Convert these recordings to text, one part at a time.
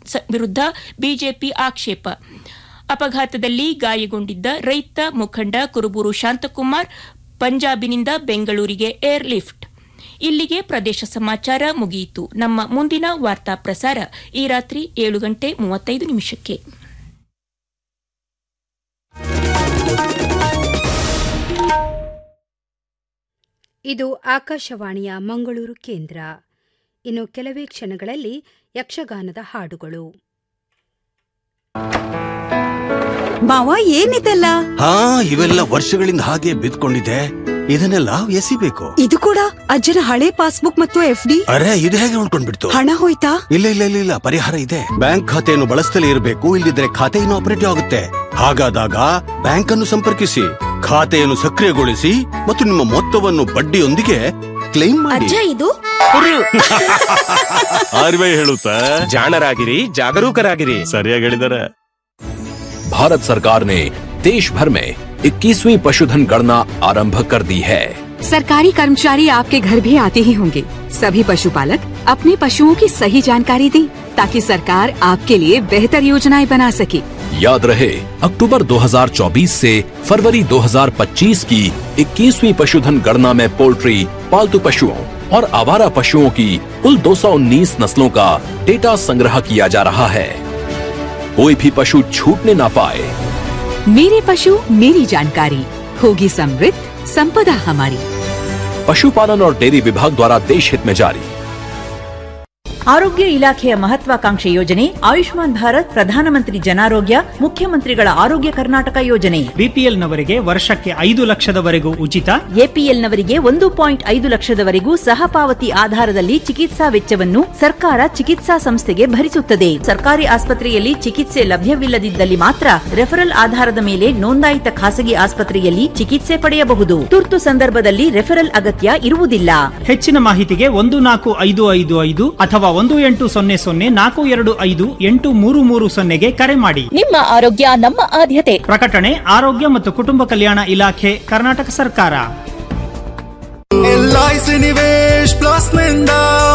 ಸ- ವಿರುದ್ಧ ಬಿಜೆಪಿ ಆಕ್ಷೇಪ ಅಪಘಾತದಲ್ಲಿ ಗಾಯಗೊಂಡಿದ್ದ ರೈತ ಮುಖಂಡ ಕುರುಬೂರು ಶಾಂತಕುಮಾರ್ ಪಂಜಾಬಿನಿಂದ ಬೆಂಗಳೂರಿಗೆ ಏರ್ ಲಿಫ್ಟ್ ಇಲ್ಲಿಗೆ ಪ್ರದೇಶ ಸಮಾಚಾರ ಮುಗಿಯಿತು ನಮ್ಮ ಮುಂದಿನ ವಾರ್ತಾ ಪ್ರಸಾರ ಈ ರಾತ್ರಿ ಏಳು ಗಂಟೆ ಮೂವತ್ತೈದು ನಿಮಿಷಕ್ಕೆ ಇದು ಆಕಾಶವಾಣಿಯ ಮಂಗಳೂರು ಕೇಂದ್ರ ಇನ್ನು ಕೆಲವೇ ಕ್ಷಣಗಳಲ್ಲಿ ಯಕ್ಷಗಾನದ ಹಾಡುಗಳು ಮಾವ ಏನಿದೆಲ್ಲ ಹಾ ಇವೆಲ್ಲ ವರ್ಷಗಳಿಂದ ಹಾಗೆ ಬಿದ್ಕೊಂಡಿದೆ ಇದನ್ನೆಲ್ಲ ಎಸಿಬೇಕು ಇದು ಕೂಡ ಅಜ್ಜನ ಹಳೆ ಪಾಸ್ಬುಕ್ ಮತ್ತು ಎಫ್ ಡಿ ಅರೆ ಇದು ಹೇಗೆ ಉಳ್ಕೊಂಡ್ಬಿಡ್ತು ಹಣ ಹೋಯ್ತಾ ಇಲ್ಲ ಇಲ್ಲ ಇಲ್ಲ ಇಲ್ಲ ಪರಿಹಾರ ಇದೆ ಬ್ಯಾಂಕ್ ಖಾತೆಯನ್ನು ಬಳಸ್ತಲೇ ಇರಬೇಕು ಇಲ್ಲದಿದ್ರೆ ಖಾತೆ ಆಪರೇಟಿವ್ ಆಗುತ್ತೆ ಹಾಗಾದಾಗ ಬ್ಯಾಂಕ್ ಅನ್ನು ಸಂಪರ್ಕಿಸಿ ಖಾತೆಯನ್ನು ಸಕ್ರಿಯಗೊಳಿಸಿ ಮತ್ತು ನಿಮ್ಮ ಮೊತ್ತವನ್ನು ಬಡ್ಡಿಯೊಂದಿಗೆ ಕ್ಲೈಮ್ ಮಾಡಿ ಅಜ್ಜ ಇದು ಆರ್ ಬಿ ಐ ಹೇಳುತ್ತಾ ಜಾಣರಾಗಿರಿ ಜಾಗರೂಕರಾಗಿರಿ ಸರಿಯಾಗಿ ಹೇಳಿದಾರೆ भारत सरकार ने देश भर में 21वीं पशुधन गणना आरंभ कर दी है सरकारी कर्मचारी आपके घर भी आते ही होंगे सभी पशुपालक अपने पशुओं की सही जानकारी दें ताकि सरकार आपके लिए बेहतर योजनाएं बना सके याद रहे अक्टूबर 2024 से फरवरी 2025 की 21वीं पशुधन गणना में पोल्ट्री पालतू पशुओं और आवारा पशुओं की कुल 219 नस्लों का डेटा संग्रह किया जा रहा है कोई भी पशु छूटने ना पाए मेरे पशु मेरी जानकारी होगी समृद्ध संपदा हमारी पशुपालन और डेयरी विभाग द्वारा देश हित में जारी ಆರೋಗ್ಯ ಇಲಾಖೆಯ ಮಹತ್ವಾಕಾಂಕ್ಷೆ ಯೋಜನೆ ಆಯುಷ್ಮಾನ್ ಭಾರತ್ ಪ್ರಧಾನಮಂತ್ರಿ ಜನಾರೋಗ್ಯ ಮುಖ್ಯಮಂತ್ರಿಗಳ ಆರೋಗ್ಯ ಕರ್ನಾಟಕ ಯೋಜನೆ ಬಿಪಿಎಲ್ನವರಿಗೆ ವರ್ಷಕ್ಕೆ ಐದು ಲಕ್ಷದವರೆಗೂ ಉಚಿತ ಎಪಿಎಲ್ನವರಿಗೆ ಒಂದು ಪಾಯಿಂಟ್ ಐದು ಲಕ್ಷದವರೆಗೂ ಸಹ ಪಾವತಿ ಆಧಾರದಲ್ಲಿ ಚಿಕಿತ್ಸಾ ವೆಚ್ಚವನ್ನು ಸರ್ಕಾರ ಚಿಕಿತ್ಸಾ ಸಂಸ್ಥೆಗೆ ಭರಿಸುತ್ತದೆ ಸರ್ಕಾರಿ ಆಸ್ಪತ್ರೆಯಲ್ಲಿ ಚಿಕಿತ್ಸೆ ಲಭ್ಯವಿಲ್ಲದಿದ್ದಲ್ಲಿ ಮಾತ್ರ ರೆಫರಲ್ ಆಧಾರದ ಮೇಲೆ ನೋಂದಾಯಿತ ಖಾಸಗಿ ಆಸ್ಪತ್ರೆಯಲ್ಲಿ ಚಿಕಿತ್ಸೆ ಪಡೆಯಬಹುದು ತುರ್ತು ಸಂದರ್ಭದಲ್ಲಿ ರೆಫರಲ್ ಅಗತ್ಯ ಇರುವುದಿಲ್ಲ ಹೆಚ್ಚಿನ ಮಾಹಿತಿಗೆ ಒಂದು ನಾಲ್ಕು ಐದು ಐದು ಐದು ಅಥವಾ ಒಂದು ಎಂಟು ಸೊನ್ನೆ ಸೊನ್ನೆ ನಾಲ್ಕು ಎರಡು ಐದು ಎಂಟು ಮೂರು ಮೂರು ಸೊನ್ನೆಗೆ ಕರೆ ಮಾಡಿ ನಿಮ್ಮ ಆರೋಗ್ಯ ನಮ್ಮ ಆದ್ಯತೆ ಪ್ರಕಟಣೆ ಆರೋಗ್ಯ ಮತ್ತು ಕುಟುಂಬ ಕಲ್ಯಾಣ ಇಲಾಖೆ ಕರ್ನಾಟಕ ಸರ್ಕಾರ ಎಲ್ಐಸಿ ನಿವೇಶ್ ಪ್ಲಸ್ ನಿಂದ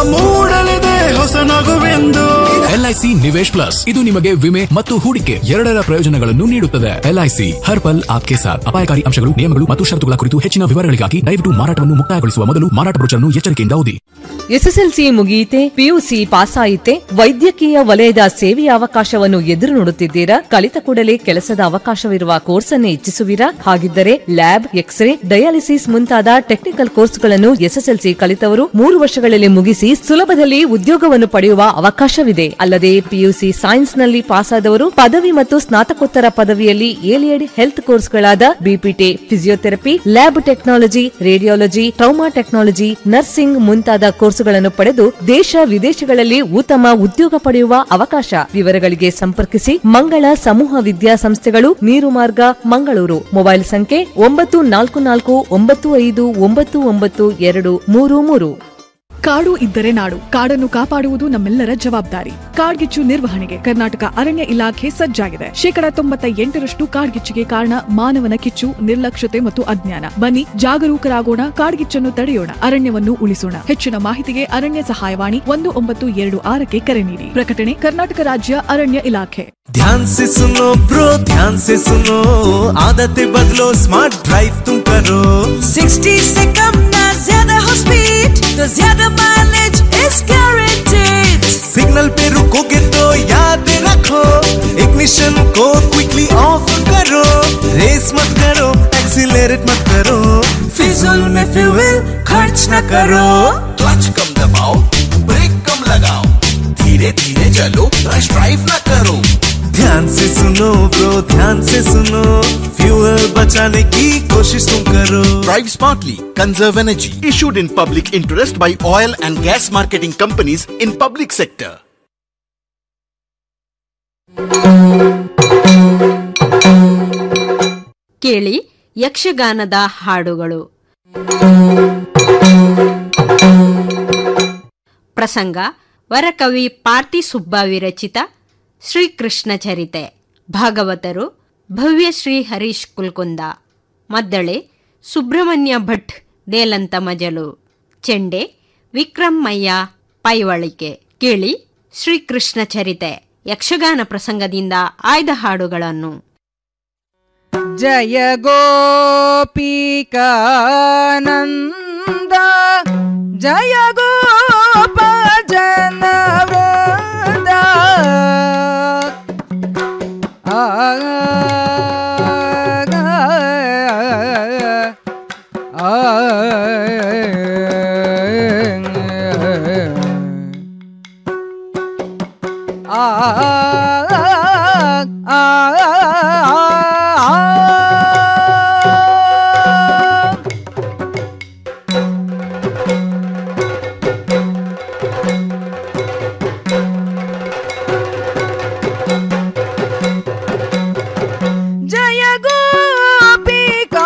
ಮೂಡಲಿದೆ ಹೊಸ ನಗುವೆಂದು ಎಲ್ಐಸಿ ನಿವೇಶ್ ಪ್ಲಸ್ ಇದು ನಿಮಗೆ ವಿಮೆ ಮತ್ತು ಹೂಡಿಕೆ ಎರಡರ ಪ್ರಯೋಜನಗಳನ್ನು ನೀಡುತ್ತದೆ ಎಲ್ಐಸಿ ಹರ್ ಪಲ್ ಆಪ್ಕೆ ಸಾಥ್ ಅಪಾಯಕಾರಿ ಅಂಶಗಳು ನಿಯಮಗಳು ಮತ್ತು ಷರತ್ತುಗಳ ಕುರಿತು ಹೆಚ್ಚಿನ ವಿವರಗಳಿಗಾಗಿ ದಯವಿಟ್ಟು ಮಾರಾಟವನ್ನು ಮುಕ್ತಾಯಗೊಳಿಸುವ ಮೊದಲು ಮಾರಾಟ ಬ್ರೋಚರ್ನ್ನು ಎಚ್ಚರಿಕೆಯಿಂದ ಓದಿ ಎಸ್ಎಸ್ಎಲ್ಸಿ ಮುಗಿಯಿತೆ ಪಿಯುಸಿ ಪಾಸ್ ಆಯಿತೆ ವೈದ್ಯಕೀಯ ವಲಯದ ಸೇವೆಯ ಅವಕಾಶವನ್ನು ಎದುರು ನೋಡುತ್ತಿದ್ದೀರಾ ಕಲಿತ ಕೂಡಲೇ ಕೆಲಸದ ಅವಕಾಶವಿರುವ ಕೋರ್ಸ್ ಅನ್ನು ಇಚ್ಛಿಸುವಿರಾ ಹಾಗಿದ್ದರೆ ಲ್ಯಾಬ್ ಎಕ್ಸ್ರೇ ಡಯಾಲಿಸಿಸ್ ಮುಂತಾದ ಟೆಕ್ನಿಕಲ್ ಕೋರ್ಸ್ಗಳನ್ನು ಎಸ್ಎಸ್ಎಲ್ಸಿ ಕಲಿತವರು ಮೂರು ವರ್ಷಗಳಲ್ಲಿ ಮುಗಿಸಿ ಸುಲಭದಲ್ಲಿ ಉದ್ಯೋಗವನ್ನು ಪಡೆಯುವ ಅವಕಾಶವಿದೆ ಅಲ್ಲದೆ ಪಿಯುಸಿ ಸೈನ್ಸ್ನಲ್ಲಿ ಪಾಸಾದವರು ಪದವಿ ಮತ್ತು ಸ್ನಾತಕೋತ್ತರ ಪದವಿಯಲ್ಲಿ ಏಲಿಯಡ್ ಹೆಲ್ತ್ ಕೋರ್ಸ್ಗಳಾದ BPT physiotherapy lab technology radiology trauma technology nursing ಮುಂತಾದ ಕೋರ್ಸುಗಳನ್ನು ಪಡೆದು ದೇಶ ವಿದೇಶಗಳಲ್ಲಿ ಉತ್ತಮ ಉದ್ಯೋಗ ಪಡೆಯುವ ಅವಕಾಶ ವಿವರಗಳಿಗೆ ಸಂಪರ್ಕಿಸಿ ಮಂಗಳ ಸಮೂಹ ವಿದ್ಯಾಸಂಸ್ಥೆಗಳು ನೀರು ಮಾರ್ಗ ಮಂಗಳೂರು ಮೊಬೈಲ್ ಸಂಖ್ಯೆ ಒಂಬತ್ತು ನಾಲ್ಕು ನಾಲ್ಕು ಒಂಬತ್ತು ಐದು ಒಂಬತ್ತು ಒಂಬತ್ತು ಎರಡು ಮೂರು ಮೂರು ಕಾಡು ಇದ್ದರೆ ನಾಡು ಕಾಡನ್ನು ಕಾಪಾಡುವುದು ನಮ್ಮೆಲ್ಲರ ಜವಾಬ್ದಾರಿ ಕಾಡ್ಗಿಚ್ಚು ನಿರ್ವಹಣೆಗೆ ಕರ್ನಾಟಕ ಅರಣ್ಯ ಇಲಾಖೆ ಸಜ್ಜಾಗಿದೆ ಶೇಕಡ ತೊಂಬತ್ತ ಎಂಟರಷ್ಟು ಕಾಡ್ಗಿಚ್ಚಿಗೆ ಕಾರಣ ಮಾನವನ ಕಿಚ್ಚು ನಿರ್ಲಕ್ಷ್ಯತೆ ಮತ್ತು ಅಜ್ಞಾನ ಬನ್ನಿ ಜಾಗರೂಕರಾಗೋಣ ಕಾಡ್ಗಿಚ್ಚನ್ನು ತಡೆಯೋಣ ಅರಣ್ಯವನ್ನು ಉಳಿಸೋಣ ಹೆಚ್ಚಿನ ಮಾಹಿತಿಗೆ ಅರಣ್ಯ ಸಹಾಯವಾಣಿ ಒಂದು ಒಂಬತ್ತು ಎರಡು ಆರಕ್ಕೆ ಕರೆ ನೀಡಿ ಪ್ರಕಟಣೆ ಕರ್ನಾಟಕ ರಾಜ್ಯ ಅರಣ್ಯ ಇಲಾಖೆ ध्यान से सुनो ब्रो ध्यान से सुनो आदतें बदलो स्मार्ट ड्राइव तुम करो 60 से कम ना ज्यादा हो स्पीड तो ज्यादा माइलेज इज गारंटेड सिग्नल पे रुकोगे तो याद रखो इग्निशन को क्विकली ऑफ करो रेस मत करो एक्सीलरेट मत करो फिजूल में फ्यूल खर्च न करो क्लच कम दबाओ ब्रेक कम लगाओ धीरे धीरे चलो रश ड्राइव न करो ध्यान से सुनो ब्रो ध्यान से सुनो फ्यूल बचाने की कोशिश तुम करो Drive smartly, conserve energy. Issued in public interest by oil and gas marketing companies in public sector. ಕೇಳಿ ಯಕ್ಷಗಾನದ ಹಾಡುಗಳು ಪ್ರಸಂಗ ವರಕವಿ ಪಾರ್ತಿ ಸುಬ್ಬ ವಿರಚಿತ ಶ್ರೀಕೃಷ್ಣ ಚರಿತೆ ಭಾಗವತರು ಭವ್ಯಶ್ರೀ ಹರೀಶ್ ಕುಲ್ಕುಂದ ಮದ್ದಳೆ ಸುಬ್ರಹ್ಮಣ್ಯ ಭಟ್ ದೇಲಂತ ಮಜಲು ಚೆಂಡೆ ವಿಕ್ರಮ್ ಮಯ್ಯ ಪೈವಳಿಕೆ ಕೇಳಿ ಶ್ರೀಕೃಷ್ಣ ಚರಿತೆ ಯಕ್ಷಗಾನ ಪ್ರಸಂಗದಿಂದ ಆಯ್ದ ಹಾಡುಗಳನ್ನು ಜಯ ಗೋಪಿಕಾನಂದ ಜಯ ಗೋಪ ಜನವೃಂದ ಆ ಜಯ ಗೋಪಿಕಾನಂದ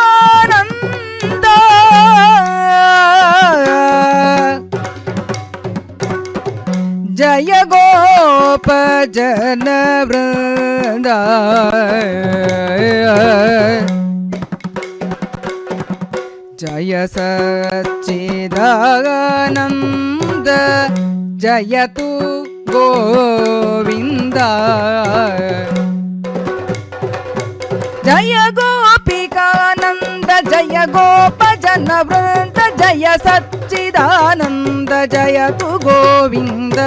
ಜಯ ಗೋಪ ಜನ ವೃಂದ ಜಯ ಸಚ್ಚಿದಾನಂದ ಜಯತು ಗೋವಿಂದ ಜಯ ಗೋಪಿಕಾನಂದ ಜಯ ಗೋಪ ಜನ ವೃಂದ ಜಯ ಸಚ್ಚಿದಾನಂದ ಜಯತು ಗೋವಿಂದ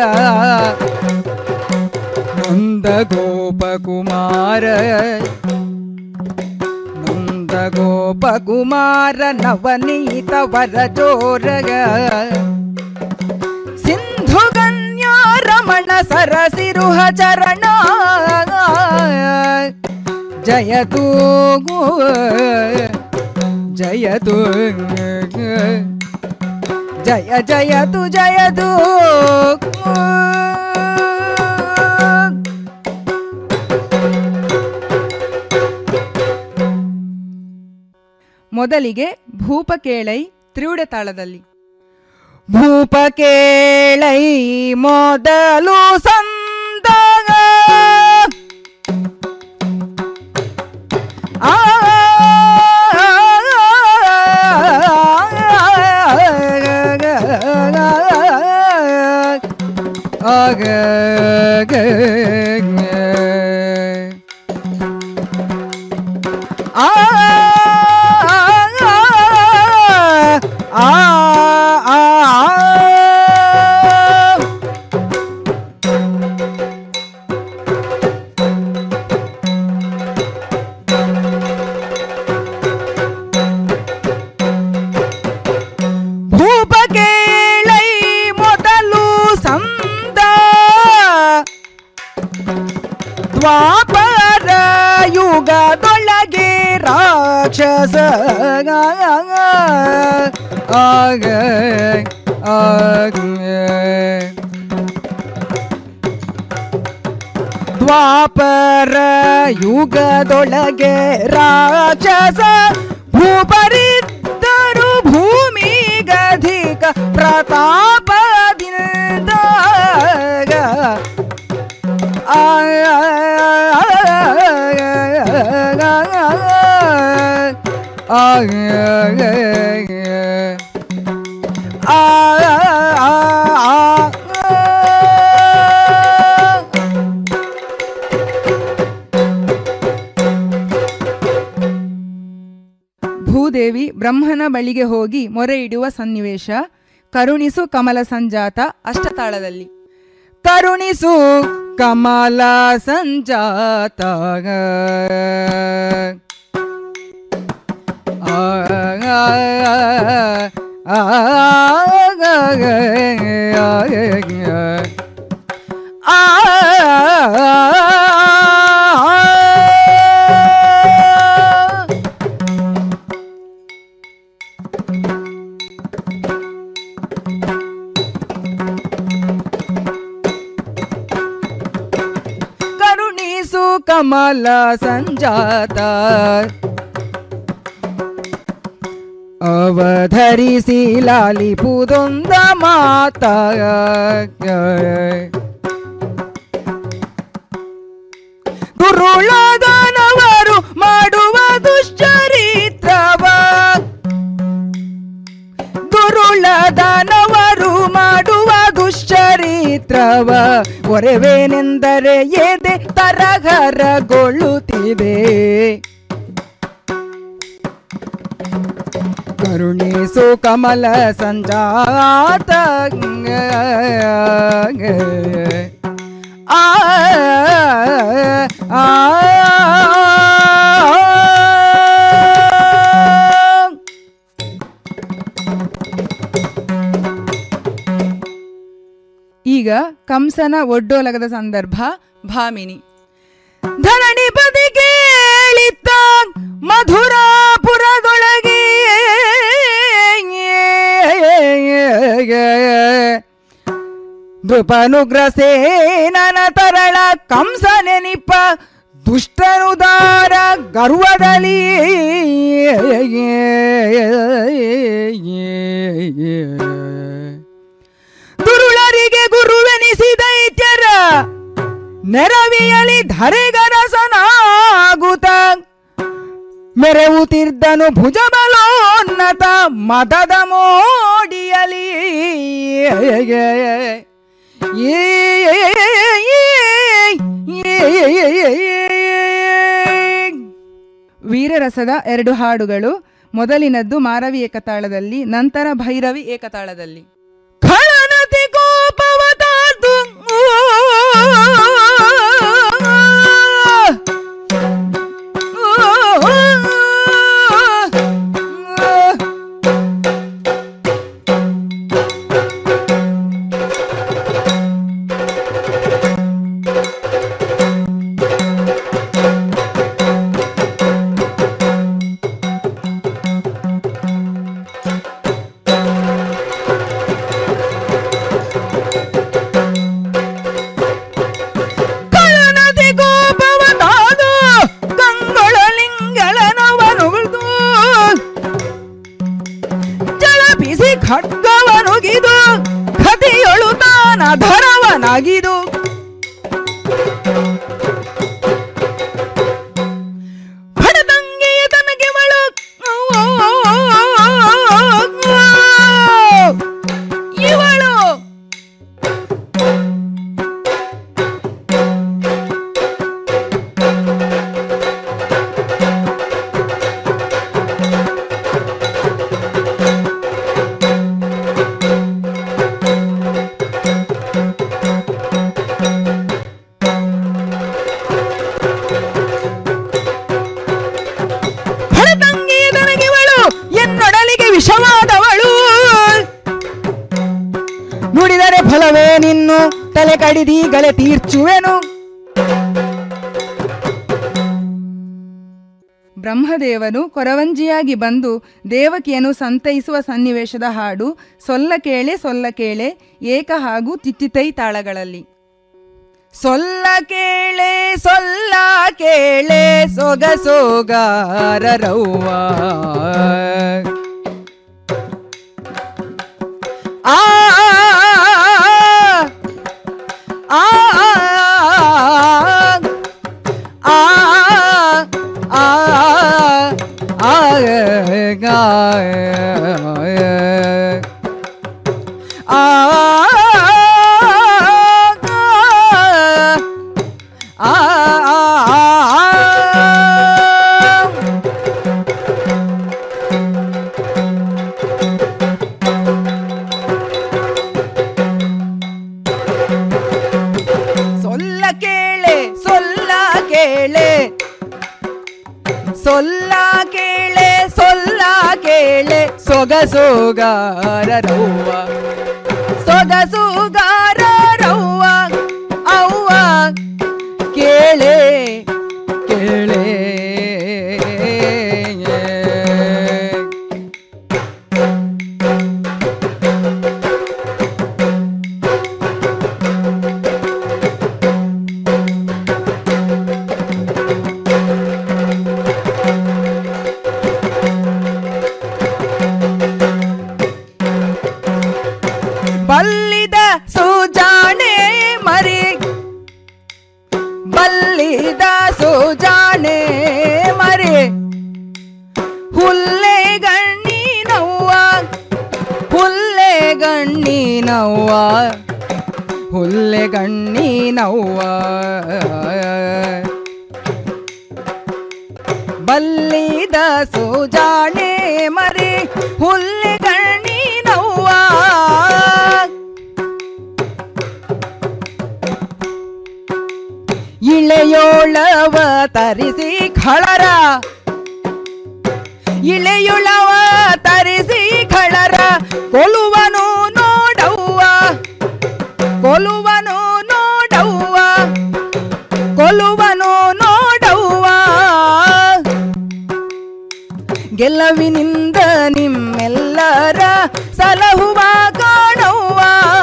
ನಂದ ಗೋಪ ಕುಮಾರ ನಂದ ಗೋಪ ಕುಮಾರ ನವನೀತ ವರ ಜೋರಗ ಸಿಂಧು ಗಣ್ಯ ರಮಣ ಸರಸಿರುಹ ಚರಣ ಜಯತು ಜಯತು ಜಯ ಜಯತು ಜಯತು ಮೊದಲಿಗೆ ಭೂಪ ಕೇಳೈ ತ್ರಿವುಡ ತಾಳದಲ್ಲಿ ಭೂಪ ಕೇಳೈ ಮೊದಲು ಸಂದಾಗ ಆ ಆಗ ಆ ಆ ಭೂಪ ಕೇಳೈ ಮೊದಲು ಸಂದ ದ್ವಾಪರ ಯುಗದೊಳಗೆ ರಾಕ್ಷಸ ಆಗ ಆಗ ದ್ವಾಪರ ಯುಗದೊಳಗೆ ರಾಕ್ಷಸ ಭೂಪರಿದ್ದರು ಭೂಮಿಗಧಿಕ ಪ್ರತಾಪದಿಂದ ಭೂದೇವಿ ಬ್ರಹ್ಮನ ಬಳಿಗೆ ಹೋಗಿ ಮೊರೆ ಇಡುವ ಸನ್ನಿವೇಶ ಕರುಣಿಸು ಕಮಲ ಸಂಜಾತ ಅಷ್ಟತಾಳದಲ್ಲಿ ಕರುಣಿಸು ಕಮಲ ಸಂಜಾತ ಕರುಣಿಸು ಕಮಲ ಸಂಜಾತ ಅವಧರಿಸಿ ಲಾಲಿಪುದೊಂದ ಮಾತ ದುರುಳದನವರು ಮಾಡುವ ದುಶ್ಚರಿತ್ರವ ದುರುಳದನವರು ಮಾಡುವ ದುಶ್ಚರಿತ್ರ ಚಿತ್ರವ ಒರೆವೇನೆಂದರೆ ಎದೆ ತರಹರಗೊಳ್ಳುತ್ತಿದೆ ಕರುಣಿಸು ಕಮಲ ಸಂಜಾತ ಆ ಆ ಈಗ ಕಂಸನ ಒಡ್ಡೋಲಗದ ಸಂದರ್ಭ ಭಾಮಿನಿ ಧರಣಿ ಪದಿ ಕೇಳಿತ್ತ ಮಧುರಾಪುರದೊಳಗೆ ನೃಪನುಗ್ರಸೇನನ ತರಳ ಕಂಸ ನೆನಿಪ ದುಷ್ಟನುದಾರ ಗರ್ವದಲ್ಲಿ ದುರುಳರಿಗೆ ಗುರುವೆನಿಸಿದೈತ್ಯರ ನೆರವಿಯಲಿ ಧರೆಗರಸನಾಗುತ್ತ ಮೆರೆವುತಿರ್ದನು ಭುಜಬಲೋನ್ನತ ಮದದ ಮೋಡಿಯಲಿ ವೀರರಸದ ಎರಡು ಹಾಡುಗಳು ಮೊದಲಿನದ್ದು ಮಾರವಿ ಏಕತಾಳದಲ್ಲಿ ನಂತರ ಭೈರವಿ ಏಕತಾಳದಲ್ಲಿ ಖಳನತಿ ಕೋಪವ ತಾತು ಕಳನದಿ ಕೋಪವ ತಾದು ಕಂಗೊಳಲಿಂಗಳನವನುಗಿದು ಜಳಪಿಸಿ ಖಡ್ಗವನುಗಿದು ಕತಿಯೊಳು ತಾನ ಧರವನಾಗಿದು ಭಡದಂಗೆಯ ತನಗೆ ಮಳು ಇವಳು ಹಳದಂಗಿ ನನಗಿವಳು ಎನ್ನೊಡಲಿಗೆ ವಿಷವಾದವಳು ನುಡಿದರೆ ಫಲವೇ ನಿನ್ನು ತಲೆ ಕಡಿದೀಗಲೇ ತೀರ್ಚುವೆನು ಬ್ರಹ್ಮದೇವನು ಕೊರವಂಜಿಯಾಗಿ ಬಂದು ದೇವಕಿಯನ್ನು ಸಂತೈಸುವ ಸನ್ನಿವೇಶದ ಹಾಡು ಸೊಲ್ಲ ಕೇಳೆ ಸೊಲ್ಲ ಕೇಳೆ ಏಕ ಹಾಗೂ ತಿತ್ತಿತೈ ತಾಳಗಳಲ್ಲಿ ಸೊಲ್ಲ ಕೇಳೆ ಸೊಲ್ಲ ಕೇಳೆ ಸೊಗ ಸೋಗಾರರವ್ವ ಆ ಆ ಆ ಆ ಸೊಲ್ಲ ಕೇಳೆ ಸೊಲ್ಲ ಕೇಳೆ ಸೊಲ್ಲ ಕೇಳೆ ಸೊಲ್ಲ ಕೇಳೆ ಸೊಗಸೋಗಾರರವ್ವ ಸೊಗಸುಗಾರರವ್ವ ಅವ್ವ ಕೇಳೆ ಕೇಳೆ ಬಲ್ಲಿದ ಸುಜಾಣೆ ಮರಿ ಬಲ್ಲಿದ ಸುಜಾಣೆ ಮರಿ ಹುಲ್ಲೆ ಗಣ್ಣಿನವ್ವ ಹುಲ್ಲೆ ಗಣ್ಣಿನವ್ವ ಹುಲ್ಲೆಗಣ್ಣಿನವ್ವ ಬಲ್ಲಿದ ಸುಜಾಣೆ ಮರಿ ಹುಲ್ಲೆಗಣ್ಣಿನವ್ವ ಇಳೆಯೋಳವ ತರಿಸಿ ಖಳರ ಇಳೆಯುಳವ ತರಿಸಿ ಖಳರ ಕೊಲುವನು ನೋಡವ್ವ ಕೊಲುವನು ನೋಡವ್ವ ಕೊಲುವನು ನೋಡವ್ವ ಗೆಲುವಿನಿಂದ ನಿಮ್ಮೆಲ್ಲರ ಸಲಹುವ ಕಾಣವ್ವ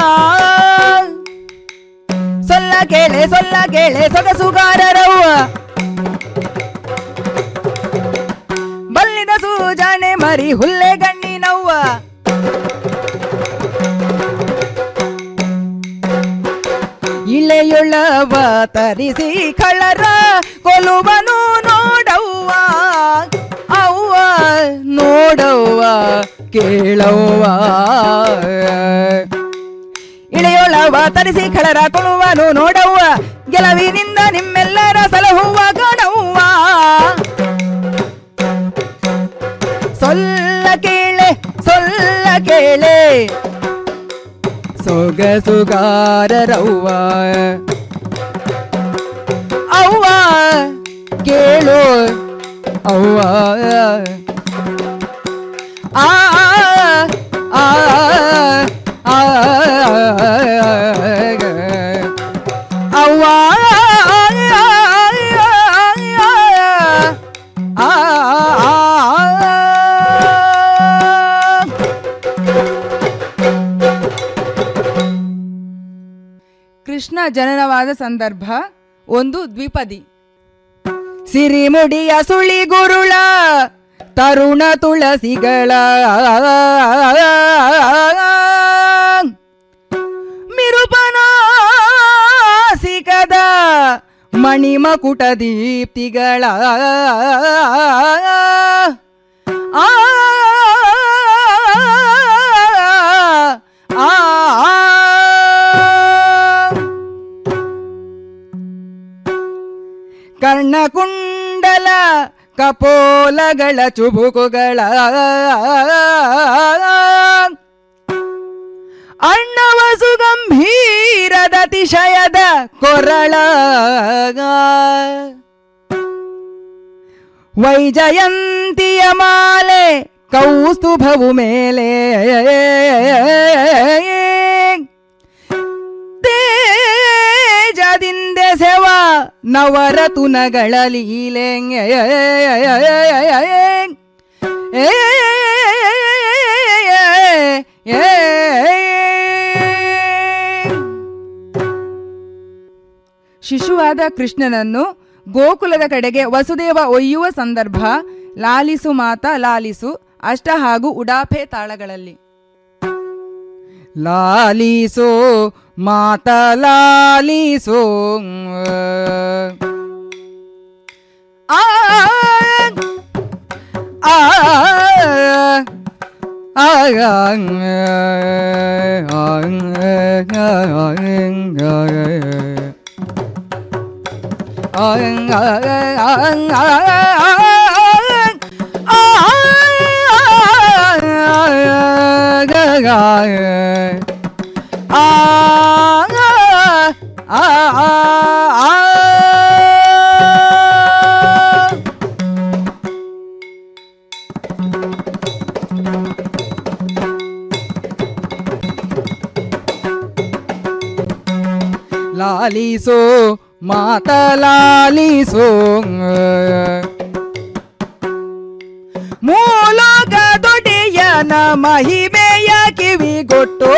ಸೊಲ್ಲ ಕೇಳೆ ಸೊಲ್ಲ ಕೇಳೆ ಸೊಗಸುಗಾರರವ್ವ ಬಲ್ಲಿದ ಸೂಜಾನೆ ಮರಿ ಹುಲ್ಲೆ ಗಣ್ಣಿನವ್ವ ಇಳೆಯುಳವ ತರಿಸಿ ಕಳರ ಕೊಲುವನು ನೋಡವ್ವ ಅವ್ವ ನೋಡವ್ವ ಕೇಳವ್ವ ಇಳೆಯೊಳವ ತರಿಸಿ ಖಳರ ಕೊಳುವನು ನೋಡವ್ವ ಗೆಲುವಿನಿಂದ ನಿಮ್ಮೆಲ್ಲರ ಸಲಹುವ ಕಾಣವ್ವ ಸೊಲ್ಲ ಕೇಳೆ ಸೊಲ್ಲ ಕೇಳೆ ಸೊಗಸುಗಾರರವ್ವ ಅವ್ವ ಕೇಳು ಅವ್ವ ಆ ಆ ಆ ಅವ್ವ ಕೃಷ್ಣ ಜನನವಾದ ಸಂದರ್ಭ ಒಂದು ದ್ವಿಪದಿ ಸಿರಿಮುಡಿಯ ಸುಳಿ ಗುರುಳ ತರುಣ ತುಳಸಿಗಳ ಮಿರುಪನಾಸಿಕದ ಮಣಿಮಕುಟ ದೀಪ್ತಿಗಳ ಆ ಆ ಕರ್ಣಕುಂಡಲ ಕಪೋಲಗಳ ಚುಬುಕುಗಳ ಅಣ್ಣವಸು ಗಂಭೀರದ ಅತಿಶಯದ ಕೊರಳ ವೈಜಯಂತಿಯ ಮಾಲೆ ಕೌಸ್ತುಭವು ಮೇಲೆ ತೇಜದಿಂದೆ ಸೆವ ನವರತುನಗಳ ಲೀಲೆ ಶಿಶುವಾದ ಕೃಷ್ಣನನ್ನು ಗೋಕುಲದ ಕಡೆಗೆ ವಸುದೇವ ಒಯ್ಯುವ ಸಂದರ್ಭ ಲಾಲಿಸು ಮಾತ ಲಾಲಿಸು ಅಷ್ಟ ಹಾಗೂ ಉಡಾಫೆ ತಾಳಗಳಲ್ಲಿ ಲಾಲಿಸೋ ಮಾತ ಲಾಲಿಸೋ ಆ ಆ ಲಾಲಿಸೋ ಮಾತ ಲಾಲಿಸೋ ಮೂಲೋಗ ದೊಡೆಯನ ಮಹಿಮೆಯ ಕಿವಿಗೊಟ್ಟು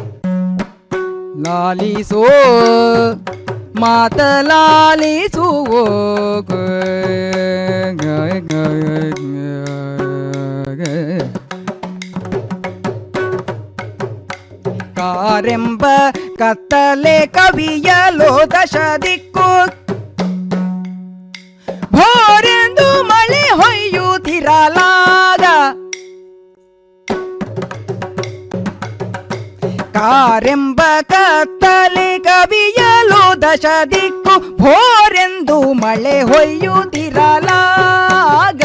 ಲಾಲಿಸೋ ಮಾತ ಲಾಲಿಸೋ ಕಾರೆಂಬ ಕತ್ತಲೆ ಕವಿಯಲೋ ದಶ ದಿಕ್ಕು ಭೋರೆಂದು ಮಳೆ ಹೊಯ್ಯುತ್ತಿರಲಾಗ ಕಾರೆಂಬ ಬಾರೆಂಬ ಕತ್ತಲೆ ಕವಿಯಲು ದಶ ದಿಕ್ಕು ಭೋರೆಂದು ಮಳೆ ಹೊಯ್ಯುತ್ತಿರಲಾಗ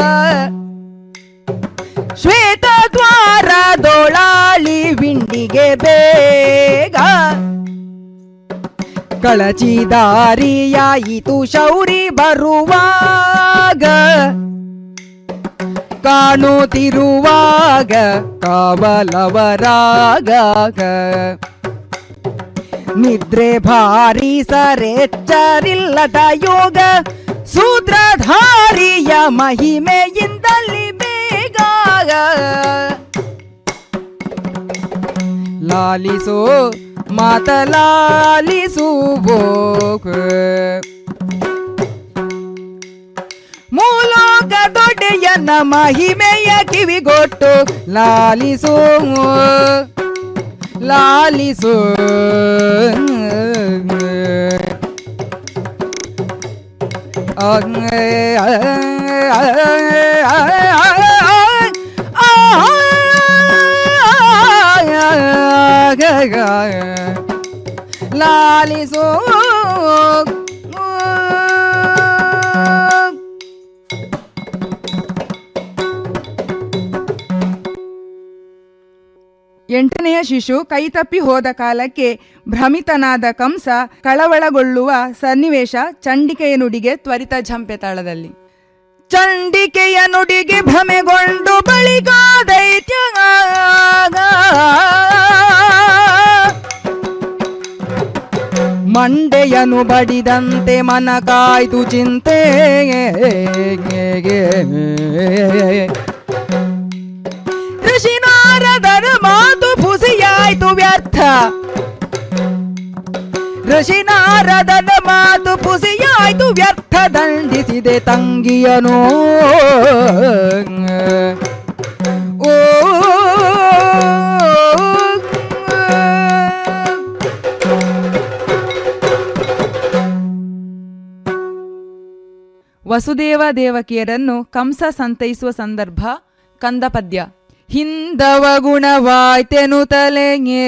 ಶ್ವೇತ ದ್ವಾರದೊಳಾಳಿ ವಿಂಡಿಗೆ ಬೇಗ ಕಳಚಿದಾರಿಯಾಯಿತು ಶೌರಿ ಬರುವಾಗ ಕಾಣುತ್ತಿರುವಾಗ ಕಾವಲವರಾಗ ನಿದ್ರೆ ಭಾರಿ ಸರೆಚ್ಚರಿಲ್ಲದ ಯೋಗ ಸೂತ್ರಧಾರಿಯ ಮಹಿಮೆಯಿಂದಲಿ ಬೇಗ ಲಾಲಿಸೋ ಮಾತಲಾಲಿಸುವೋ ಮೂಲೋಕ ದೊಡ್ಡೆಯನ್ನ ಮಹಿಮೆಯ ಕಿವಿಗೊಟ್ಟು ಲಾಲಿಸೋ ಲಾಲಿಸೋ ಲಾಲಿಸೋ ಎಂಟನೆಯ ಶಿಶು ಕೈತಪ್ಪಿ ಹೋದ ಕಾಲಕ್ಕೆ ಭ್ರಮಿತನಾದ ಕಂಸ ಕಳವಳಗೊಳ್ಳುವ ಸನ್ನಿವೇಶ ಚಂಡಿಕೆಯ ನುಡಿಗೆ ತ್ವರಿತ ಝಂಪೆ ತಾಳದಲ್ಲಿ ಚಂಡಿಕೆಯ ನುಡಿಗೆ ಭ್ರಮೆಗೊಂಡು ಬಳಿಕ ದೈತ್ಯ ಮಂಡೆಯನು ಬಡಿದಂತೆ ಮನ ಕಾಯ್ದು ಚಿಂತೆ ಋಷಿ ನಾರದರ ಮಾತು ಪುಸಿಯಾಯ್ತು ವ್ಯರ್ಥ ಋಷಿ ನಾರದನ ಮಾತು ಪುಸಿಯಾಯ್ತು ವ್ಯರ್ಥ ದಂಡಿಸಿದೆ ತಂಗಿಯನು ಓ ವಸುದೇವ ದೇವಕಿಯರನ್ನು ಕಂಸ ಸಂತೈಸುವ ಸಂದರ್ಭ ಕಂದ ಪದ್ಯ ಹಿಂದವ ಗುಣವಾಯ್ತೆನು ತಲೆಗೆ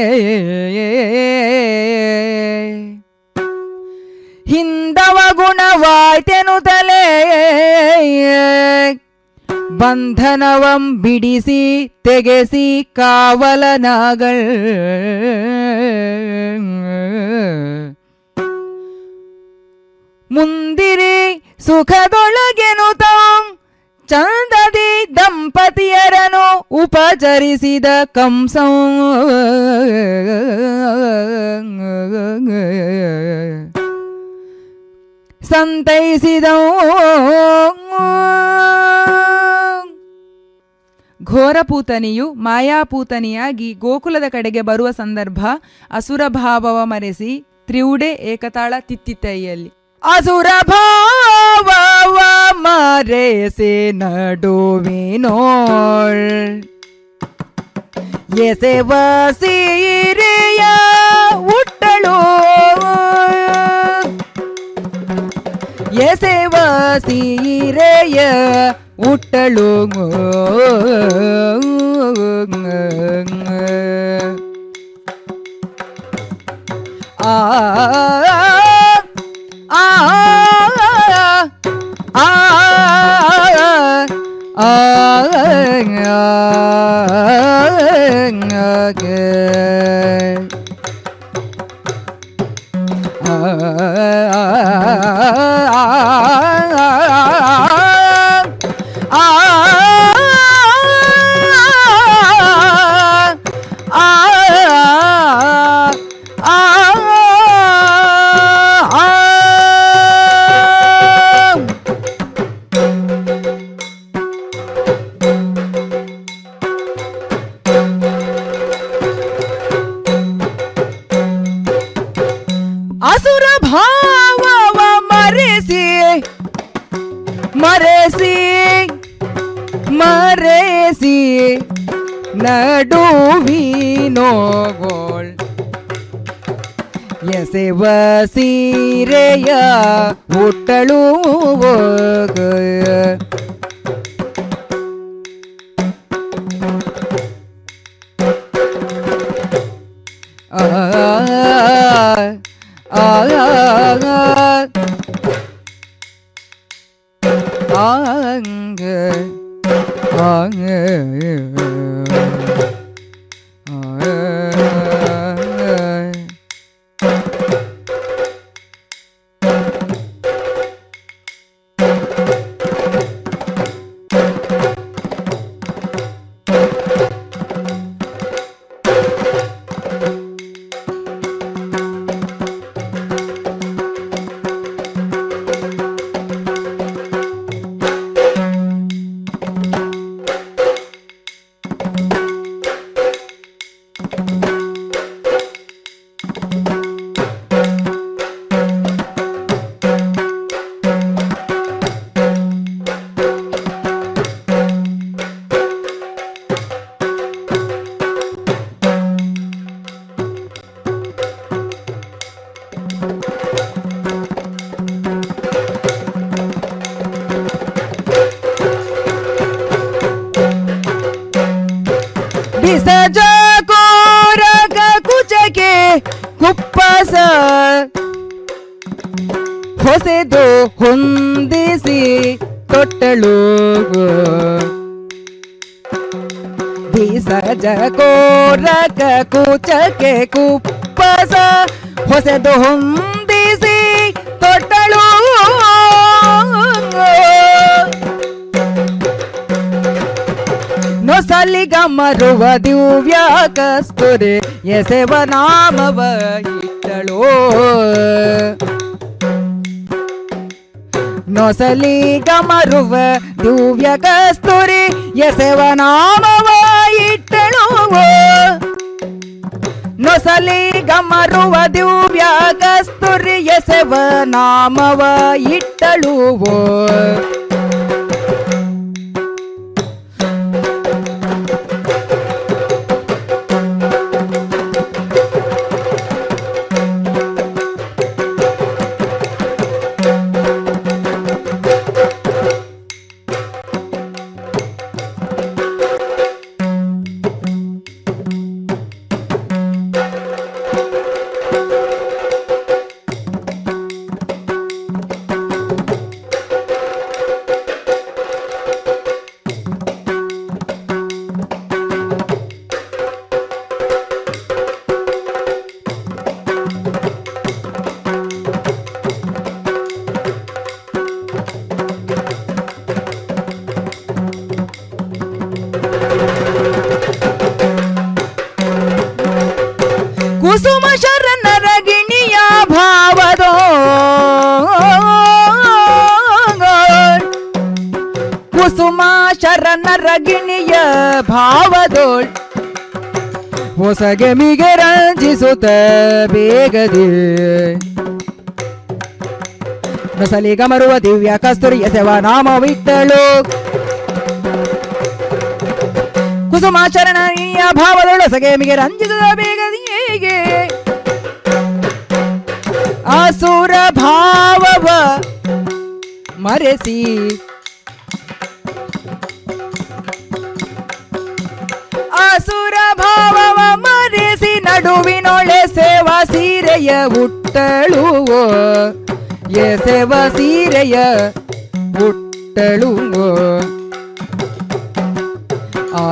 ಹಿಂದವ ಗುಣವಾಯ್ತೆನು ತಲೆ ಬಂಧನವಂ ಬಿಡಿಸಿ ತೆಗೆಸಿ ಕಾವಲನಾಗಳ್ ಮುಂದಿರಿ ಸುಖದೊಳಗೆನು ತಾಂ ಚಂದದಿ ದಂಪತಿಯರನು ಉಪಚರಿಸಿದ ಕಂಸ ಸಂತೈಸಿದ ಘೋರಪೂತನಿಯು ಮಾಯಾಪೂತನಿಯಾಗಿ ಗೋಕುಲದ ಕಡೆಗೆ ಬರುವ ಸಂದರ್ಭ ಅಸುರ ಭಾವವ ಮರೆಸಿ ತ್ರಿವುಡೆ ಏಕತಾಳ ತಿತ್ತಿತ್ತೈಯಲ್ಲಿ ಅಸುರ ಭಾವವ ಮರೆಸಿ ನಡುವಿನೋಳ್ ಎಸೆವ ಸೀರೆಯ ಉಟ್ಟಳು ಎಸೆವ ಸೀರೆಯ ಉಟ್ಟಳು ಆ ಆ ಆ ಅಸುರ ಭಾವವ ಮರೆಸಿ ಮರೆಸಿ ಮರೆಸಿ ನಡುವಿನೋಗೋಳ್ ಎಸೆವ ಸೀರೆಯ ಹುಟ್ಟಳು ಆ ಆ ಆಂಗ ಆಂಗ ಬಿಸಜ ಕೋರಗ ಕುಚಗೆ ಕುಪ್ಪಸ ಹೊಸೆದು ಹೊಂದಿಸಿ ತೊಟ್ಟಳು ಬಿಸಜ ಕೋರಗ ಕುಚಗೆ ಕುಪ್ಪಸ ಹೊಸೆದು ಹೊಂದಿಸಿ ತೊಟ್ಟಳು ನೊಸಲಿಗ ಮರುವ ದಿವ್ಯ ಕಸ್ತುರೆ ಎಸೆವ ನಾಮವ ಇಟ್ಟಳು ನೊಸಲಿಗ ಮರುವ ದಿವ್ಯ ಕಸ್ತುರಿ ಎಸೆವ ನಾಮವ ಇಟ್ಟಳು ನೊಸಲಿಗ ಮರುವ ದಿವ್ಯ ಕಸ್ತುರಿ ಎಸೆವ ನಾಮವ ಇಟ್ಟಳು ಕುಸುಮ ಶರಣರ ಗಿಣಿಯ ಭಾವದೋ ಕುಸುಮ ಶರಣರ ಗಿಣಿಯ ಭಾವದೋಳ್ ಹೊಸಗೆ ಮಿಗೆ ರಂಜಿಸುತ್ತ ಬೇಗದೆ ನಸಲಿಗ ಮರುವ ದಿವ್ಯ ಕಸ್ತೂರಿ ಎಸೆವ ನಾಮವಿಟ್ಟಳು ಕುಸುಮಾಚರಣೀಯ ಭಾವದೊಳಸಗೆ ಮಿಗೆ ರಂಜಿಸುತ್ತ ಬೇಗದಿಯೇಗೆ ಅಸುರ ಭಾವವ ಮರೆಸಿ ಅಸುರ ಭಾವವ ಮರೆಸಿ ನಡುವಿನೊಳೆ ಸೇವ ಸೀರೆಯ ಉಟ್ಟಳು ಎಸೆವ ಸೀರೆಯ ಉಟ್ಟಳು ಆ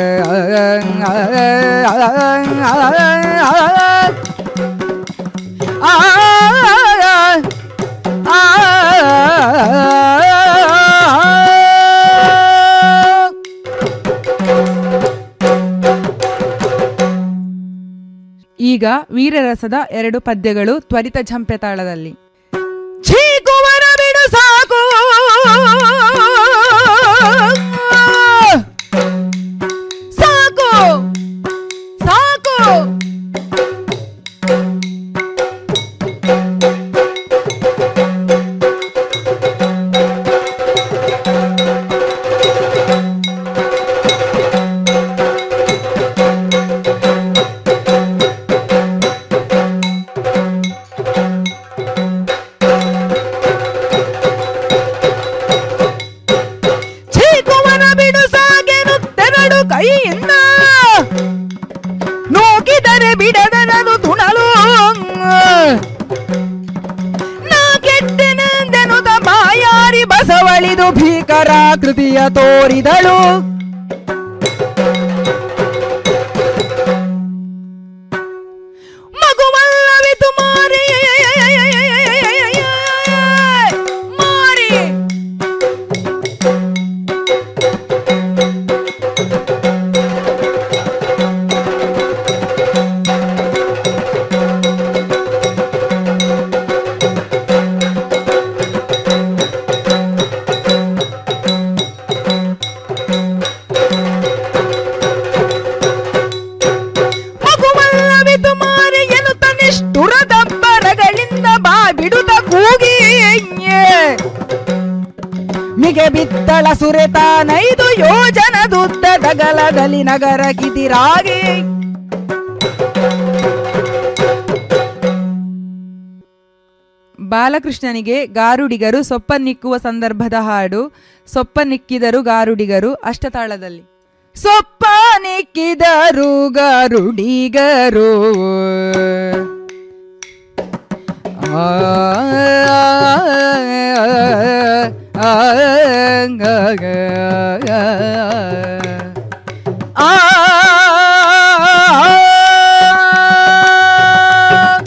ಈಗ ವೀರರಸದ ಎರಡು ಪದ್ಯಗಳು ತ್ವರಿತ ಝಂಪೆ ತಾಳದಲ್ಲಿ ಛೀಕುವರ ಬಿಡು ಸಾಕು ಸಾಕು ಸಾಕು ಛೀಕು ಮರಳಿದು ಭೀಕರಾಕೃತಿಯ ತೋರಿದಳು ಮಗುವಲ್ಲವಿತು ಮಾರಿ ಮಾರಿ ಮಗುವಲ್ಲವಿತು ಮಾರಿ ಎನ್ನುತ್ತ ನಿಷ್ಠುರದ ಬರಗಳಿಂದ ಬಾ ಬಿಡುತ್ತ ಕೂಗಿ ಮಿಗೆ ಬಿತ್ತಳ ಸುರೆತ ನೈದು ಯೋಜನದುದ್ದ ದಗಲದಲ್ಲಿ ನಗರ ಕಿದಿರಾಗಿ ಬಾಲಕೃಷ್ಣನಿಗೆ ಗಾರುಡಿಗರು ಸೊಪ್ಪನ್ನಿಕ್ಕುವ ಸಂದರ್ಭದ ಹಾಡು ಸೊಪ್ಪನ್ನಿಕ್ಕಿದರು ಗಾರುಡಿಗರು ಅಷ್ಟತಾಳದಲ್ಲಿ ಸೊಪ್ಪನಿಕ್ಕಿದರು ಗಾರುಡಿಗರು ಆ, ಆ, ಆ, ಆ,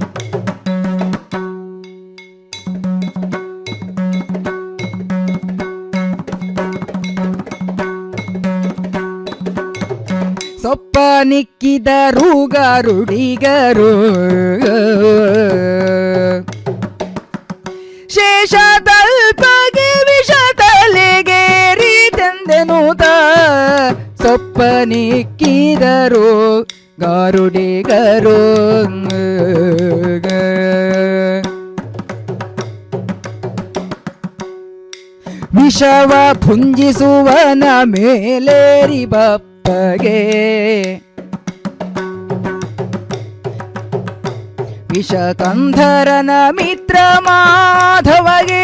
ಸೊಪ್ಪ ನಿಕ್ಕಿದರು ಗರುಡಿಗರು ಶೇಷ ತಲ್ಪಗೆ ವಿಷ ತಲೆಗೇರಿ ತಂದೆನುತ ಸೊಪ್ಪ ನಿಕ್ಕಿದರು ಗಾರುಡಿಗರು ವಿಷವ ಭುಂಜಿಸುವನ ಮೇಲೇರಿ ಬಪ್ಪಗೆ ವಿಷಕಂಧರನ ಮಿತ್ರ ಮಾಧವಗೆ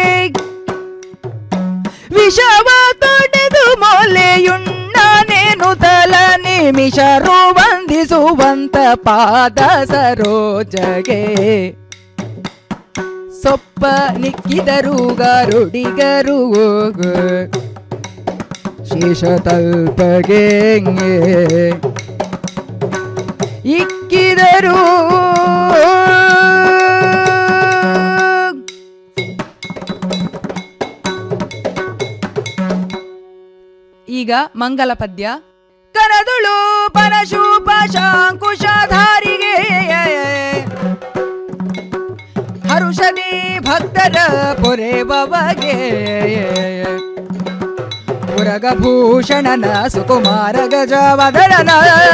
ವಿಷವ ತೊಡೆದು ಮೊಲೆಯುಣ್ಣನೇನು ತಲ ನಿಮಿಷರು ವಂದಿಸುವಂತ ಪಾದ ಸರೋಜಗೆ ಸೊಪ್ಪ ನಿಕ್ಕಿದರು ಗರುಡಿಗರು ಶೇಷ ತಲ್ಪಗೆ ಇಕ್ಕಿದರು ಈಗ ಮಂಗಲ ಪದ್ಯ ಕರದುಳು ಪರಶೂಪ ಶಾಂಕುಶಧಾರಿಗೆ ಹರುಷದಿ ಭಕ್ತರ ಪೊರೆಬವಗೆ ಮುರಗಭೂಷಣನ ಸುಕುಮಾರ ಗಜವದಳನ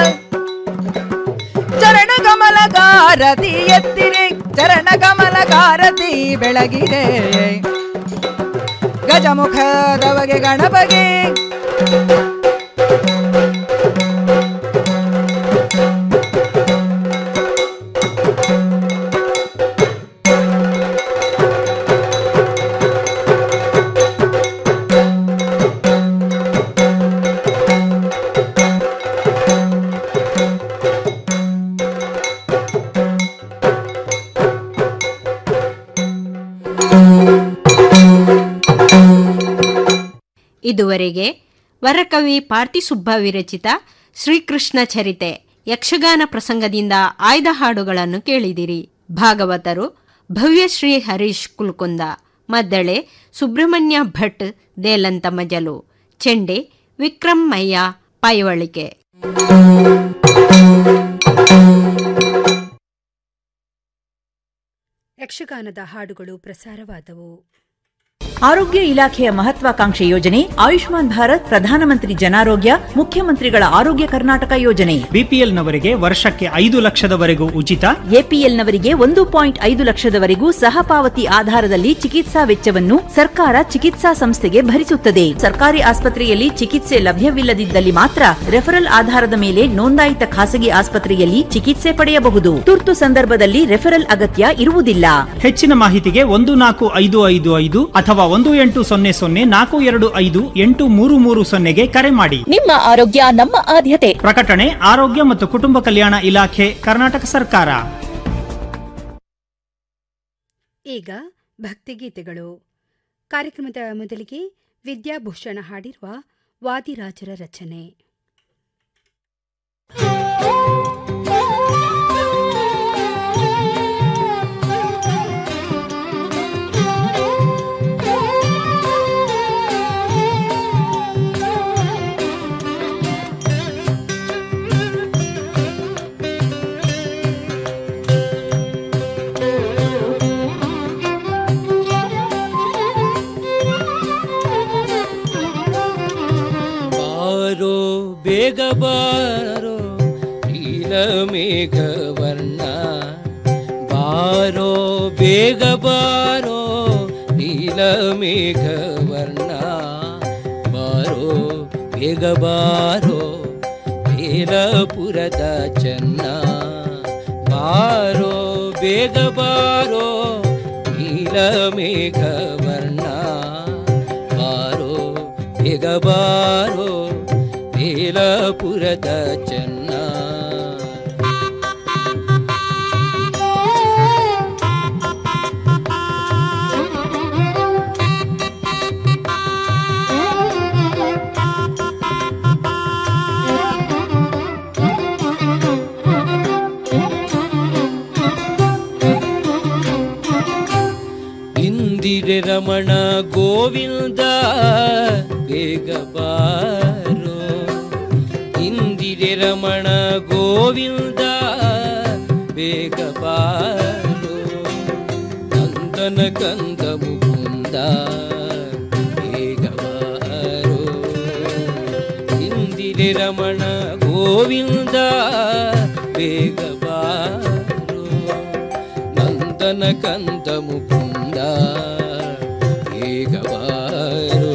ಚರಣ ಕಮಲ ಕಾರತಿ ಎತ್ತಿರೆ ಚರಣ ಕಮಲ ಕಾರತಿ ಬೆಳಗಿದೆ ಗಜಮುಖದವಗೆ ಗಣಪಗೆ ಇದುವರೆಗೆ ವರಕವಿ ಪಾರ್ತಿಸುಬ್ಬ ವಿರಚಿತ ಶ್ರೀಕೃಷ್ಣ ಚರಿತೆ ಯಕ್ಷಗಾನ ಪ್ರಸಂಗದಿಂದ ಆಯ್ದ ಹಾಡುಗಳನ್ನು ಕೇಳಿದಿರಿ ಭಾಗವತರು ಭವ್ಯಶ್ರೀ ಹರೀಶ್ ಕುಲ್ಕುಂದ ಮದ್ದಳೆ ಸುಬ್ರಹ್ಮಣ್ಯ ಭಟ್ ದೇಲಂತ ಮಜಲು ಚೆಂಡೆ ವಿಕ್ರಮ್ ಮಯ್ಯ ಪೈವಳಿಕೆ ಯಕ್ಷಗಾನದ ಹಾಡುಗಳು ಪ್ರಸಾರವಾದವು ಆರೋಗ್ಯ ಇಲಾಖೆಯ ಮಹತ್ವಾಕಾಂಕ್ಷೆ ಯೋಜನೆ ಆಯುಷ್ಮಾನ್ ಭಾರತ್ ಪ್ರಧಾನಮಂತ್ರಿ ಜನಾರೋಗ್ಯ ಮುಖ್ಯಮಂತ್ರಿಗಳ ಆರೋಗ್ಯ ಕರ್ನಾಟಕ ಯೋಜನೆ ಬಿಪಿಎಲ್ ನವರಿಗೆ ವರ್ಷಕ್ಕೆ ಐದು ಲಕ್ಷದವರೆಗೂ ಉಚಿತ ಎಪಿಎಲ್ನವರಿಗೆ ಒಂದು ಪಾಯಿಂಟ್ ಐದು ಲಕ್ಷದವರೆಗೂ ಸಹಪಾವತಿ ಆಧಾರದಲ್ಲಿ ಚಿಕಿತ್ಸಾ ವೆಚ್ಚವನ್ನು ಸರ್ಕಾರ ಚಿಕಿತ್ಸಾ ಸಂಸ್ಥೆಗೆ ಭರಿಸುತ್ತದೆ ಸರ್ಕಾರಿ ಆಸ್ಪತ್ರೆಯಲ್ಲಿ ಚಿಕಿತ್ಸೆ ಲಭ್ಯವಿಲ್ಲದಿದ್ದಲ್ಲಿ ಮಾತ್ರ ರೆಫರಲ್ ಆಧಾರದ ಮೇಲೆ ನೋಂದಾಯಿತ ಖಾಸಗಿ ಆಸ್ಪತ್ರೆಯಲ್ಲಿ ಚಿಕಿತ್ಸೆ ಪಡೆಯಬಹುದು ತುರ್ತು ಸಂದರ್ಭದಲ್ಲಿ ರೆಫರಲ್ ಅಗತ್ಯ ಇರುವುದಿಲ್ಲ ಹೆಚ್ಚಿನ ಮಾಹಿತಿಗೆ ಒಂದು ನಾಲ್ಕು ಐದು ಐದು ಐದು ಅಥವಾ ಒಂದು ಎಂಟು ಸೊನ್ನೆ ಸೊನ್ನೆ ನಾಲ್ಕು ಎರಡು ಐದು ಎಂಟು ಮೂರು ಮೂರು ಸೊನ್ನೆಗೆ ಕರೆ ಮಾಡಿ ನಿಮ್ಮ ಆರೋಗ್ಯ ನಮ್ಮ ಆದ್ಯತೆ ಪ್ರಕಟಣೆ ಆರೋಗ್ಯ ಮತ್ತು ಕುಟುಂಬ ಕಲ್ಯಾಣ ಇಲಾಖೆ ಕರ್ನಾಟಕ ಸರ್ಕಾರ ಈಗ ಭಕ್ತಿಗೀತೆಗಳು ಕಾರ್ಯಕ್ರಮದ ಮೊದಲಿಗೆ ವಿದ್ಯಾಭೂಷಣ ಹಾಡಿರುವ ವಾದಿರಾಜರ ರಚನೆ ಬಾರೋ ಬೇಗ ಬಾರೋ ನೀಲ ಮೇಘವರ್ಣ ಬಾರೋ ಬೇಗ ಬಾರೋ ನೀಲ ಮೇಘವರ್ಣ ಬಾರೋ ಬೇಗ ಬಾರೋ ಬೇಲಪುರದ ಚೆನ್ನ ಬಾರೋ ಬೇಗ ಬಾರೋ ನೀಲ ಮೇಘವರ್ಣ ಬಾರೋ ಬೇಗ ಬಾರೋ ಬೇಲಪುರದ ಚೆನ್ನ ಇಂದಿರೆ ರಮಣ ಗೋವಿಂದ ಬೇಗ ಬಾರೋ ಇಂದಿರೆ ರಮಣ ಗೋವಿಂದ ಬೇಗ ಬಾರೋ ನಂದನ ಕಂದ ಮುಕುಂದ ಬೇಗ ಬಾರೋ ಇಂದಿರೆ ರಮಣ ಗೋವಿಂದ ಬೇಗ ಬಾರೋ ನಂದನ ಕಂದ ಮುಕುಂದ ಬೇಗ ಬಾರೋ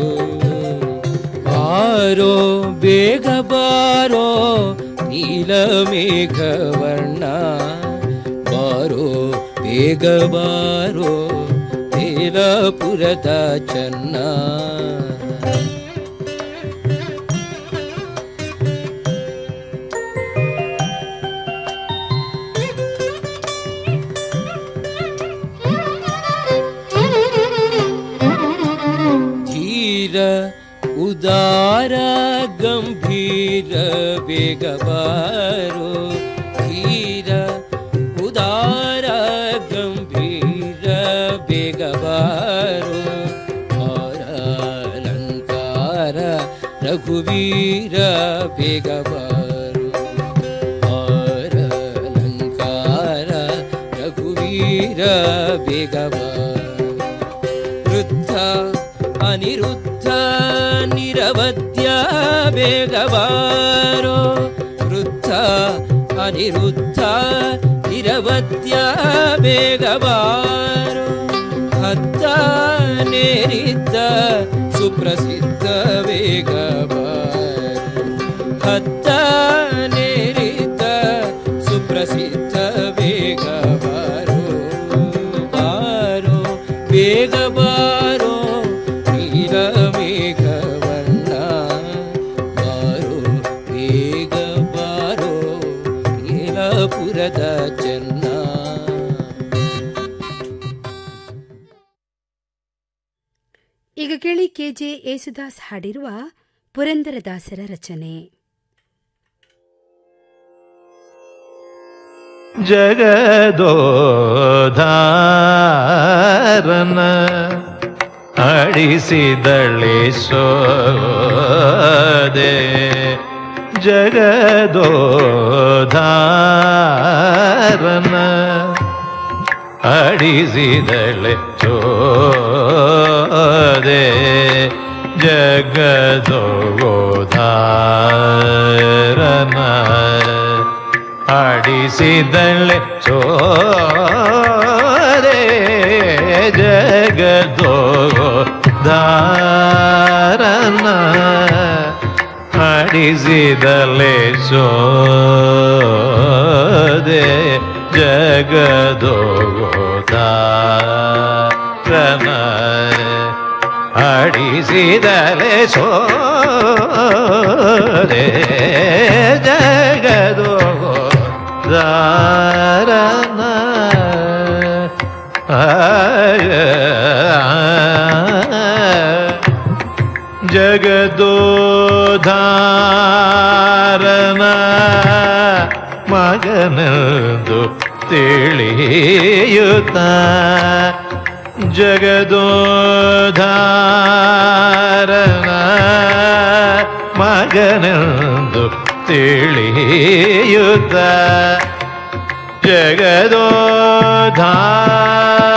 ಬಾರೋ ಬೇಗ ಬಾರೋ ನೀಲ ಮೇಘವರ್ಣ ಬಾರೋ ಬೇಗ ಬಾರೋ ಬೇಲಪುರದ ಚೆನ್ನ ಧೀರ ಉದಾರ ಗಂಭೀರ ಬೇಗ ಬಾರೋ ಧೀರ ಉದಾರ ಗಂಭೀರ ಬೇಗ ಬಾರೋ ಹಾರ ಅಲಂಕಾರ ರಘುವೀರ ಬೇಗ ಬಾರೋ ಹಾರ ಅಲಂಕಾರ ರಘುವೀರ ಬೇಗ ಬಾರೋ ವೃದ್ಧ ಅನಿರುದ್ಧ ನಿರವಧ್ಯ ಬೇಗವಾರೋ ವೃದ್ಧ ಅನಿರುದ್ಧ ನಿರವಧ್ಯ ಬೇಗವಾರೋ ಹತ್ತ ನೇರಿದ್ದ ಸುಪ್ರಸಿದ್ಧ ಬೇಗವಾರೋ ಹತ್ತ ನೇರಿದ್ದ ಸುಪ್ರಸಿದ್ಧ ಬೇಗವಾರೋ ಬಾರೋ ಬೇಗ ಬಾರೋ ನೀಲ ಮೇಘವರ್ಣ ಬಾರೋ ಬೇಗ ಬಾರೋ ನೀಲಪುರದ ಚೆನ್ನ ಈಗ ಕೇಳಿ ಕೆಜೆ ಯೇಸುದಾಸ್ ಹಾಡಿರುವ ಪುರಂದರದಾಸರ ರಚನೆ ಜಗದೋಧಾರನ ಅಡಿಸಿದಳೆ ಸೋದೆ ಜಗದೋಧಾರನ ಅಡಿಸಿದಳೆ ಸೋದೆ ಜಗದೋಧಾರನ ಆಡಿಸಿದಳೆ ಸೋರೆ ಜಗದೋ ಧಾರನ ಆಡಿಸಿದಳೆ ಸೋದೆ ಜಗದೋ ಧಾರನ ಆಡಿಸಿದಳೆ ಸೋದೆ ಜಗದೋ ಧಾರನ ಆ ಜಗದೋಧಾರನ ಮಗನೆಂದು ತಿಳಿಯುತ್ತ ಜಗದೋಧಾರನ ಮಗನೆಂದು ತಿಳಿಯುತ್ತ ಜಗದೋಧಾರ